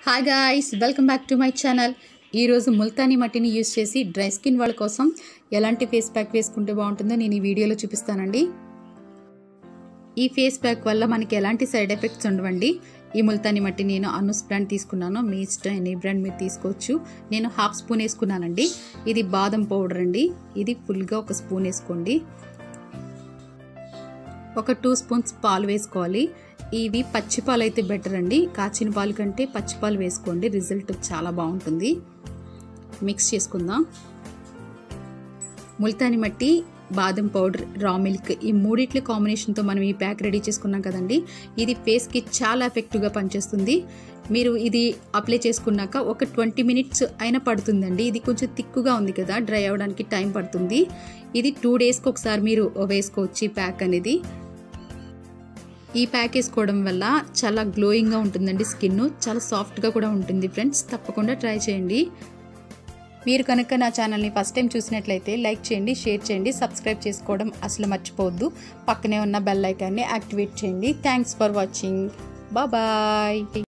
hi guys welcome back to my channel ఈరోజు ముల్తానీ మట్టిని use చేసి డ్రై స్కిన్ వాళ్ళ కోసం ఎలాంటి ఫేస్ ప్యాక్ వేసుకుంటే బాగుంటుందో నేను ఈ వీడియోలో చూపిస్తానండి ఈ ఫేస్ ప్యాక్ వల్ల మనకి ఎలాంటి సైడ్ ఎఫెక్ట్స్ ఉండవండి ఈ ముల్తానీ మట్టి నేను అనుస్ బ్రాండ్ తీసుకున్నాను మీ ఇష్టం ఎనీ బ్రాండ్ మీరు తీసుకోవచ్చు నేను హాఫ్ స్పూన్ వేసుకున్నానండి ఇది బాదం పౌడర్ అండి ఇది ఫుల్గా ఒక స్పూన్ వేసుకోండి ఒక టూ స్పూన్స్ పాలు వేసుకోవాలి ఇవి పచ్చి పాలు అయితే బెటర్ అండి కాచిన పాలు కంటే పచ్చి పాలు వేసుకోండి రిజల్ట్ చాలా బాగుంటుంది మిక్స్ చేసుకుందాం ముల్తాని మట్టి బాదం పౌడర్ రా మిల్క్ ఈ మూడిట్ల కాంబినేషన్తో మనం ఈ ప్యాక్ రెడీ చేసుకున్నాం కదండి ఇది ఫేస్కి చాలా ఎఫెక్టివ్గా పనిచేస్తుంది మీరు ఇది అప్లై చేసుకున్నాక ఒక ట్వంటీ మినిట్స్ అయినా పడుతుందండి ఇది కొంచెం తిక్కుగా ఉంది కదా డ్రై అవ్వడానికి టైం పడుతుంది ఇది టూ డేస్కి ఒకసారి మీరు వేసుకోవచ్చు ఈ ప్యాక్ అనేది ఈ ప్యాక్ వేసుకోవడం వల్ల చాలా గ్లోయింగ్గా ఉంటుందండి స్కిన్ చాలా సాఫ్ట్గా కూడా ఉంటుంది ఫ్రెండ్స్ తప్పకుండా ట్రై చేయండి మీరు కనుక నా ఛానల్ని ఫస్ట్ టైం చూసినట్లయితే లైక్ చేయండి షేర్ చేయండి సబ్స్క్రైబ్ చేసుకోవడం అసలు మర్చిపోవద్దు పక్కనే ఉన్న బెల్ ఐకాన్ని యాక్టివేట్ చేయండి థ్యాంక్స్ ఫర్ వాచింగ్ బాయ్